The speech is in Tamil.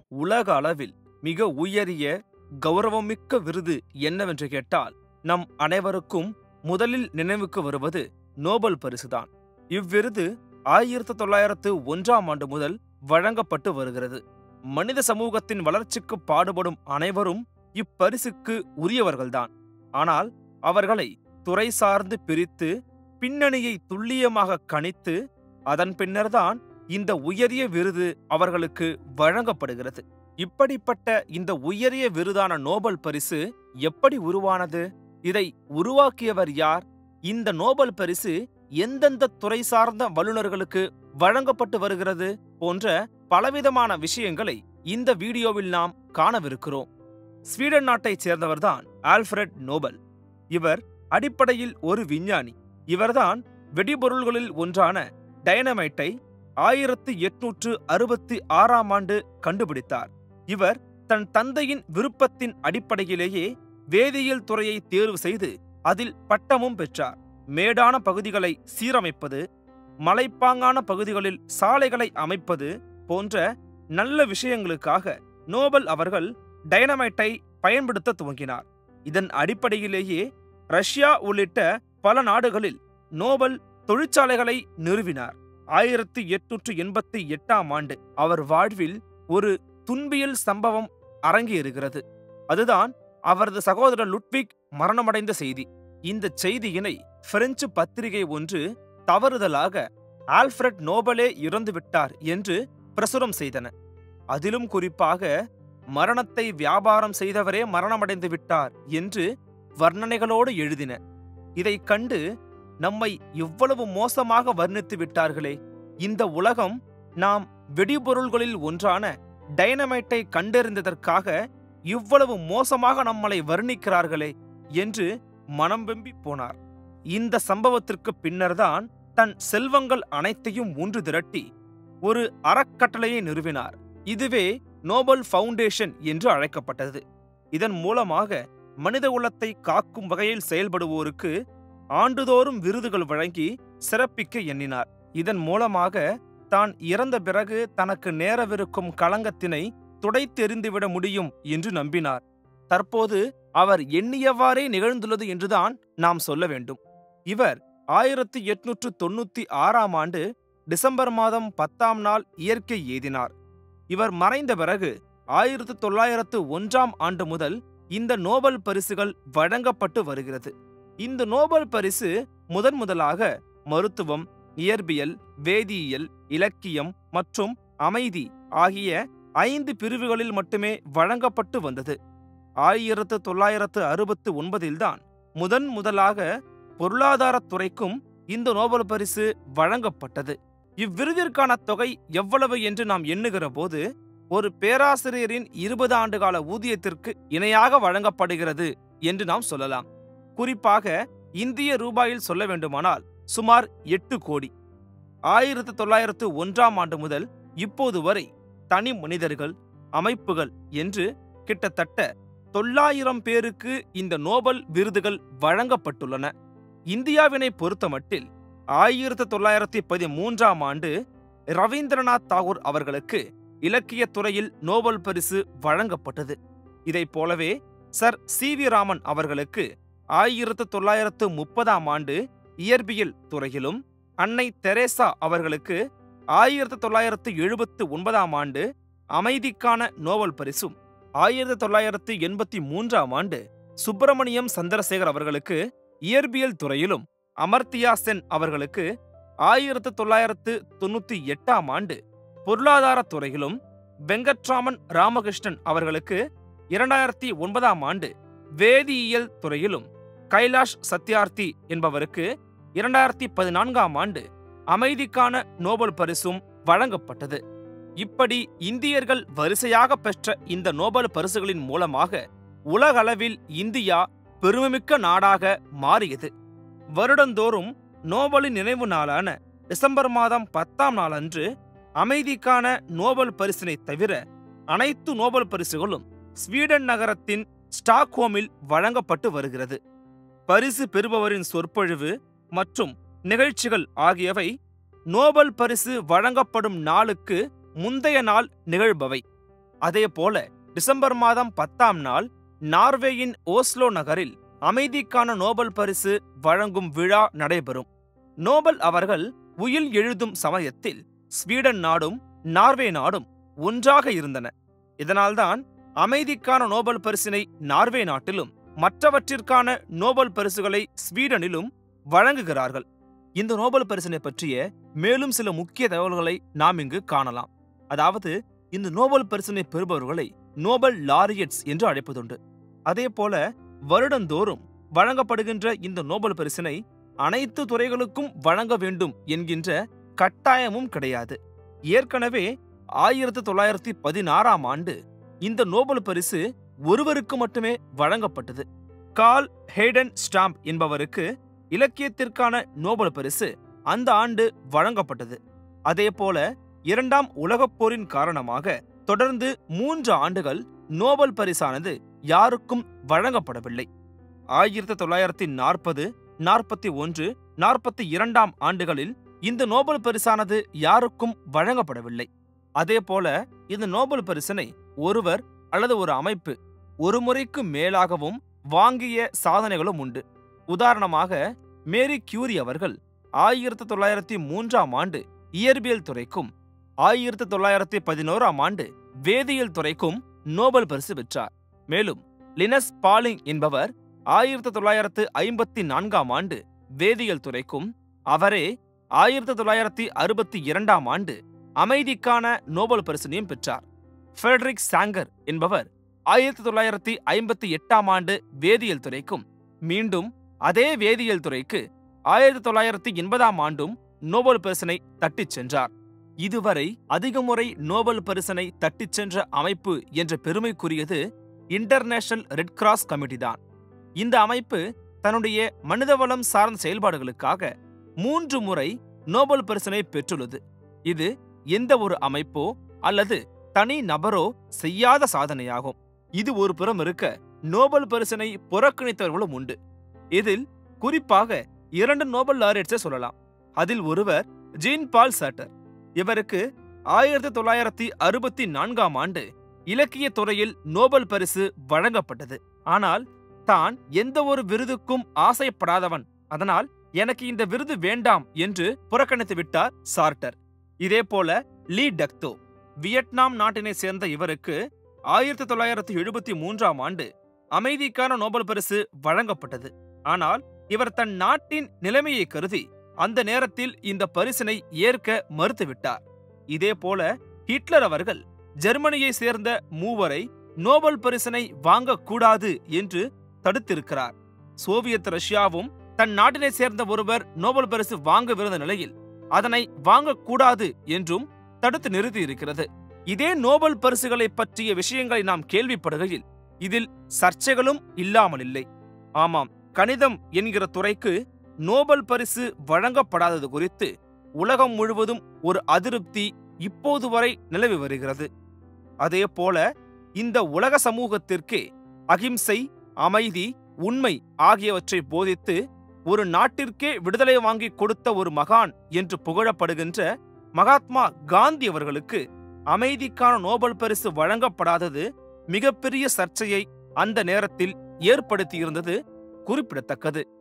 உலக அளவில் மிக உயரிய கௌரவமிக்க விருது என்னவென்று கேட்டால் நம் அனைவருக்கும் முதலில் நினைவுக்கு வருவது நோபல் பரிசுதான் இவ்விருது ஆயிரத்து தொள்ளாயிரத்து ஒன்றாம் ஆண்டு முதல் வழங்கப்பட்டு வருகிறது மனித சமூகத்தின் வளர்ச்சிக்கு பாடுபடும் அனைவரும் இப்பரிசுக்கு உரியவர்கள்தான் ஆனால் அவர்களை துறை சார்ந்து பிரித்து பின்னணியை துல்லியமாக கணித்து அதன் பின்னர்தான் இந்த உயரிய விருது அவர்களுக்கு வழங்கப்படுகிறது இப்படிப்பட்ட இந்த உயரிய விருதான நோபல் பரிசு எப்படி உருவானது இதை உருவாக்கியவர் யார் இந்த நோபல் பரிசு எந்தெந்த துறை சார்ந்த வல்லுநர்களுக்கு வழங்கப்பட்டு வருகிறது போன்ற பலவிதமான விஷயங்களை இந்த வீடியோவில் நாம் காணவிருக்கிறோம் ஸ்வீடன் நாட்டைச் சேர்ந்தவர்தான் ஆல்ஃபிரட் நோபல் இவர் அடிப்படையில் ஒரு விஞ்ஞானி இவர்தான் வெடிபொருள்களில் ஒன்றான டைனமைட்டை ஆயிரத்து எட்நூற்று அறுபத்தி ஆறாம் ஆண்டு கண்டுபிடித்தார் இவர் தன் தந்தையின் விருப்பத்தின் அடிப்படையிலேயே வேதியியல் துறையை தேர்வு செய்து அதில் பட்டமும் பெற்றார் மேடான பகுதிகளை சீரமைப்பது மலைப்பாங்கான பகுதிகளில் சாலைகளை அமைப்பது போன்ற நல்ல விஷயங்களுக்காக நோபல் அவர்கள் டைனமைட்டை பயன்படுத்த துவங்கினார் இதன் அடிப்படையிலேயே ரஷ்யா உள்ளிட்ட பல நாடுகளில் நோபல் தொழிற்சாலைகளை நிறுவினார் ஆயிரத்தி எட்நூற்று எண்பத்தி எட்டாம் ஆண்டு அவர் வாழ்வில் ஒரு துன்பியல் சம்பவம் அரங்கேறுகிறது அதுதான் அவரது சகோதரர் லுட்விக் மரணமடைந்த செய்தி இந்த செய்தியினை பிரெஞ்சு பத்திரிகை ஒன்று தவறுதலாக ஆல்ஃபிரட் நோபலே இறந்துவிட்டார் என்று பிரசுரம் செய்தன அதிலும் குறிப்பாக மரணத்தை வியாபாரம் செய்தவரே மரணமடைந்து விட்டார் என்று வர்ணனைகளோடு எழுதின இதைக் கண்டு நம்மை இவ்வளவு மோசமாக வர்ணித்து விட்டார்களே இந்த உலகம் நாம் வெடிபொருள்களில் ஒன்றான டைனமைட்டை கண்டறிந்ததற்காக இவ்வளவு மோசமாக நம்மளை வர்ணிக்கிறார்களே என்று மனம் வெம்பி போனார் இந்த சம்பவத்திற்கு பின்னர்தான் தன் செல்வங்கள் அனைத்தையும் ஒன்று திரட்டி ஒரு அறக்கட்டளையை நிறுவினார் இதுவே நோபல் ஃபவுண்டேஷன் என்று அழைக்கப்பட்டது இதன் மூலமாக மனித குலத்தை காக்கும் வகையில் செயல்படுவோருக்கு ஆண்டுதோறும் விருதுகள் வழங்கி சிறப்பிக்க எண்ணினார் இதன் மூலமாக தான் இறந்த பிறகு தனக்கு நேரவிருக்கும் களங்கத்தினை துடைத்தெறிந்துவிட முடியும் என்று நம்பினார் தற்போது அவர் எண்ணியவாறே நிகழ்ந்துள்ளது என்றுதான் நாம் சொல்ல வேண்டும் இவர் ஆயிரத்தி எட்நூற்று தொண்ணூத்தி ஆறாம் ஆண்டு டிசம்பர் மாதம் பத்தாம் நாள் இயற்கை எய்தினார் இவர் மறைந்த பிறகு ஆயிரத்து தொள்ளாயிரத்து ஒன்றாம் ஆண்டு முதல் இந்த நோபல் பரிசுகள் வழங்கப்பட்டு வருகிறது இந்த நோபல் பரிசு முதன் முதலாக மருத்துவம் இயற்பியல் வேதியியல் இலக்கியம் மற்றும் அமைதி ஆகிய ஐந்து பிரிவுகளில் மட்டுமே வழங்கப்பட்டு வந்தது ஆயிரத்து தொள்ளாயிரத்து அறுபத்து ஒன்பதில்தான் முதன் முதலாக பொருளாதாரத் துறைக்கும் இந்த நோபல் பரிசு வழங்கப்பட்டது இவ்விருதிற்கான தொகை எவ்வளவு என்று நாம் எண்ணுகிற போது ஒரு பேராசிரியரின் இருபது ஆண்டுகால ஊதியத்திற்கு இணையாக வழங்கப்படுகிறது என்று நாம் சொல்லலாம் குறிப்பாக இந்திய ரூபாயில் சொல்ல வேண்டுமானால் சுமார் எட்டு கோடி ஆயிரத்து தொள்ளாயிரத்து ஒன்றாம் ஆண்டு முதல் இப்போது வரை தனி மனிதர்கள் அமைப்புகள் என்று கிட்டத்தட்ட தொள்ளாயிரம் பேருக்கு இந்த நோபல் விருதுகள் வழங்கப்பட்டுள்ளன இந்தியாவினை பொறுத்தமட்டில் ஆயிரத்து தொள்ளாயிரத்தி பதிமூன்றாம் ஆண்டு ரவீந்திரநாத் தாகூர் அவர்களுக்கு இலக்கியத் துறையில் நோபல் பரிசு வழங்கப்பட்டது இதைப் போலவே சர் சி வி ராமன் அவர்களுக்கு ஆயிரத்து தொள்ளாயிரத்து முப்பதாம் ஆண்டு இயற்பியல் துறையிலும் அன்னை தெரேசா அவர்களுக்கு ஆயிரத்து தொள்ளாயிரத்து எழுபத்து ஒன்பதாம் ஆண்டு அமைதிக்கான நோபல் பரிசும் ஆயிரத்து தொள்ளாயிரத்து எண்பத்தி மூன்றாம் ஆண்டு சுப்பிரமணியம் சந்திரசேகர் அவர்களுக்கு இயற்பியல் துறையிலும் அமர்த்தியா சென் அவர்களுக்கு ஆயிரத்து தொள்ளாயிரத்து தொண்ணூத்தி எட்டாம் ஆண்டு பொருளாதாரத் துறையிலும் வெங்கட்ராமன் ராமகிருஷ்ணன் அவர்களுக்கு இரண்டாயிரத்தி ஒன்பதாம் ஆண்டு வேதியியல் துறையிலும் கைலாஷ் சத்யார்த்தி என்பவருக்கு இரண்டாயிரத்தி பதினான்காம் ஆண்டு அமைதிக்கான நோபல் பரிசும் வழங்கப்பட்டது இப்படி இந்தியர்கள் வரிசையாக பெற்ற இந்த நோபல் பரிசுகளின் மூலமாக உலகளவில் இந்தியா பெருமைமிக்க நாடாக மாறியது வருடந்தோறும் நோபலின் நினைவு நாளான டிசம்பர் மாதம் பத்தாம் நாள் அன்று அமைதிக்கான நோபல் பரிசினை தவிர அனைத்து நோபல் பரிசுகளும் ஸ்வீடன் நகரத்தின் ஸ்டாக்ஹோமில் வழங்கப்பட்டு வருகிறது பரிசு பெறுபவரின் சொற்பொழிவு மற்றும் நிகழ்ச்சிகள் ஆகியவை நோபல் பரிசு வழங்கப்படும் நாளுக்கு முந்தைய நாள் நிகழ்பவை அதேபோல டிசம்பர் மாதம் பத்தாம் நாள் நார்வேயின் ஓஸ்லோ நகரில் அமைதிக்கான நோபல் பரிசு வழங்கும் விழா நடைபெறும் நோபல் அவர்கள் உயில் எழுதும் சமயத்தில் ஸ்வீடன் நாடும் நார்வே நாடும் ஒன்றாக இருந்தன இதனால்தான் அமைதிக்கான நோபல் பரிசினை நார்வே நாட்டிலும் மற்றவற்றிற்கான நோபல் பரிசுகளை ஸ்வீடனிலும் வழங்குகிறார்கள் இந்த நோபல் பரிசினை பற்றிய மேலும் சில முக்கிய தகவல்களை நாம் இங்கு காணலாம் அதாவது இந்த நோபல் பரிசினை பெறுபவர்களை நோபல் லாரியட்ஸ் என்று அழைப்பதுண்டு அதேபோல வருடந்தோறும் வழங்கப்படுகின்ற இந்த நோபல் பரிசினை அனைத்து துறைகளுக்கும் வழங்க வேண்டும் என்கின்ற கட்டாயமும் கிடையாது ஏற்கனவே ஆயிரத்தி தொள்ளாயிரத்தி பதினாறாம் ஆண்டு இந்த நோபல் பரிசு ஒருவருக்கு மட்டுமே வழங்கப்பட்டது கால் ஹேடன் ஸ்டாம்ப் என்பவருக்கு இலக்கியத்திற்கான நோபல் பரிசு அந்த ஆண்டு வழங்கப்பட்டது அதேபோல இரண்டாம் உலகப் போரின் காரணமாக தொடர்ந்து மூன்று ஆண்டுகள் நோபல் பரிசானது யாருக்கும் வழங்கப்படவில்லை ஆயிரத்தி தொள்ளாயிரத்தி நாற்பது நாற்பத்தி ஒன்று நாற்பத்தி இரண்டாம் ஆண்டுகளில் இந்த நோபல் பரிசானது யாருக்கும் வழங்கப்படவில்லை அதேபோல இந்த நோபல் பரிசினை ஒருவர் அல்லது ஒரு அமைப்பு ஒரு முறைக்கு மேலாகவும் வாங்கிய சாதனைகளும் உண்டு உதாரணமாக மேரி கியூரி அவர்கள் ஆயிரத்தி தொள்ளாயிரத்தி மூன்றாம் ஆண்டு இயற்பியல் துறைக்கும் ஆயிரத்தி தொள்ளாயிரத்தி பதினோராம் ஆண்டு வேதியியல் துறைக்கும் நோபல் பரிசு பெற்றார் மேலும் லினஸ் பாலிங் என்பவர் ஆயிரத்தி தொள்ளாயிரத்து ஐம்பத்தி நான்காம் ஆண்டு வேதியியல் துறைக்கும் அவரே ஆயிரத்தி தொள்ளாயிரத்தி அறுபத்தி இரண்டாம் ஆண்டு அமைதிக்கான நோபல் பரிசினையும் பெற்றார் ஃபெடரிக் சாங்கர் என்பவர் ஆயிரத்தி தொள்ளாயிரத்தி ஐம்பத்தி எட்டாம் ஆண்டு வேதியியல் துறைக்கும் மீண்டும் அதே வேதியியல் துறைக்கு ஆயிரத்தி தொள்ளாயிரத்தி எண்பதாம் ஆண்டும் நோபல் பரிசினை தட்டிச் சென்றார் இதுவரை அதிக முறை நோபல் பரிசினை தட்டிச் சென்ற அமைப்பு என்ற பெருமைக்குரியது இன்டர்நேஷனல் ரெட் கிராஸ் கமிட்டி தான் இந்த அமைப்பு தன்னுடைய மனிதவளம் சார்ந்த செயல்பாடுகளுக்காக மூன்று முறை நோபல் பரிசினை பெற்றுள்ளது இது எந்த ஒரு அமைப்போ அல்லது தனி நபரோ செய்யாத சாதனையாகும் இது ஒரு புறம் இருக்க நோபல் பரிசினை புறக்கணித்தவர்களும் உண்டு இதில் குறிப்பாக இரண்டு நோபல் லாரியட்ஸை சொல்லலாம் அதில் ஒருவர் ஜீன் பால் சாட்டர் இவருக்கு ஆயிரத்தி தொள்ளாயிரத்தி அறுபத்தி நான்காம் ஆண்டு இலக்கிய துறையில் நோபல் பரிசு வழங்கப்பட்டது ஆனால் தான் எந்த ஒரு விருதுக்கும் ஆசைப்படாதவன் அதனால் எனக்கு இந்த விருது வேண்டாம் என்று புறக்கணித்து விட்டார் சார்ட்டர் இதேபோல லீ டக்தோ வியட்நாம் நாட்டினை சேர்ந்த இவருக்கு ஆயிரத்தி தொள்ளாயிரத்தி எழுபத்தி மூன்றாம் ஆண்டு அமைதிக்கான நோபல் பரிசு வழங்கப்பட்டது ஆனால் இவர் தன் நாட்டின் நிலைமையை கருதி அந்த நேரத்தில் இந்த பரிசினை ஏற்க மறுத்துவிட்டார் இதேபோல ஹிட்லர் அவர்கள் ஜெர்மனியை சேர்ந்த மூவரை நோபல் பரிசினை வாங்கக்கூடாது என்று தடுத்திருக்கிறார் சோவியத் ரஷ்யாவும் தன் நாட்டினை சேர்ந்த ஒருவர் நோபல் பரிசு வாங்கவிருந்த நிலையில் அதனை வாங்கக்கூடாது என்றும் தடுத்து நிறுத்தி இருக்கிறது இதே நோபல் பரிசுகளை பற்றிய விஷயங்களை நாம் கேள்விப்படுகையில் இதில் சர்ச்சைகளும் இல்லாமல் இல்லை ஆமாம் கணிதம் என்கிற துறைக்கு நோபல் பரிசு வழங்கப்படாதது குறித்து உலகம் முழுவதும் ஒரு அதிருப்தி இப்போது வரை நிலவி வருகிறது அதே போல இந்த உலக சமூகத்திற்கே அகிம்சை அமைதி உண்மை ஆகியவற்றை போதித்து ஒரு நாட்டிற்கே விடுதலை வாங்கி கொடுத்த ஒரு மகான் என்று புகழப்படுகின்ற மகாத்மா காந்தி அவர்களுக்கு அமைதிக்கான நோபல் பரிசு வழங்கப்படாதது மிகப்பெரிய சர்ச்சையை அந்த நேரத்தில் ஏற்படுத்தியிருந்தது குறிப்பிடத்தக்கது